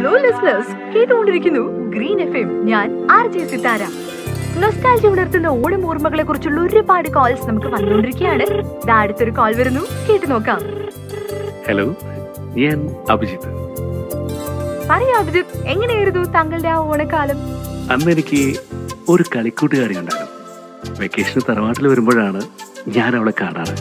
Hello listeners കേട്ടുകൊണ്ടിരിക്കുന്നു Green F M ഞാൻ R J Sithara nostalgia ഉണർത്തുന്ന ഓണം ഓർമ്മകളെ കുറിച്ചുള്ള ഒരുപാട് കോൾസ് നമുക്ക് വന്നുകൊണ്ടിരിക്കുകയാണ് ദാ അടുത്തൊരു കോൾ വരുന്നു കേട്ടു നോക്കാം ഹലോ ഞാൻ അഭിജിത്ത് പറയൂ അഭിജിത്ത് എങ്ങനെയായിരുന്നു താങ്കളുടെ ആ ഓണക്കാലം അന്ന് എനിക്ക് ഒരു കളിക്കൂട്ടുകാരി ഉണ്ടായിരുന്നു വെക്കേഷന് തറവാട്ടിൽ വരുമ്പോഴാണ് ഞാൻ അവളെ കാണാറ്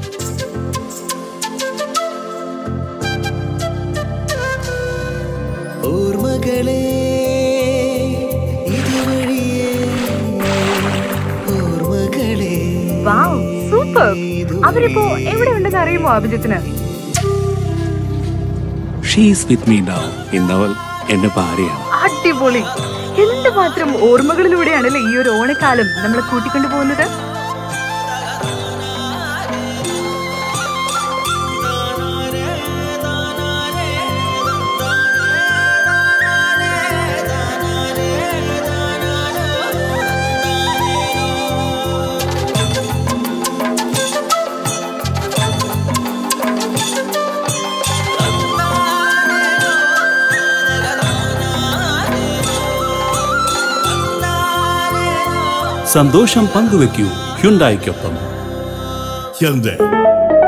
ഓർമ്മകളെ ഇതുവഴിയേ ഓർമ്മകളെ വാവ് സൂപ്പർ അവരിപ്പോ എവിടെ ഉണ്ടെന്ന് അറിയുമോ അഭിജിത്തിന് ഷീസ് വിത്ത് മീ നൗ ഇന്നവൾ എന്റെ ഭാര്യയാണ് അടിപൊളി എന്തുമാത്രം ഓർമ്മകളിലൂടെയാണല്ലേ ഈ ഒരു ഓണക്കാലം നമ്മളെ കൂട്ടിക്കൊണ്ടു പോകുന്നത് സന്തോഷം പങ്കുവെക്കൂ ഹ്യുണ്ടായിക്കൊപ്പം Hyundai.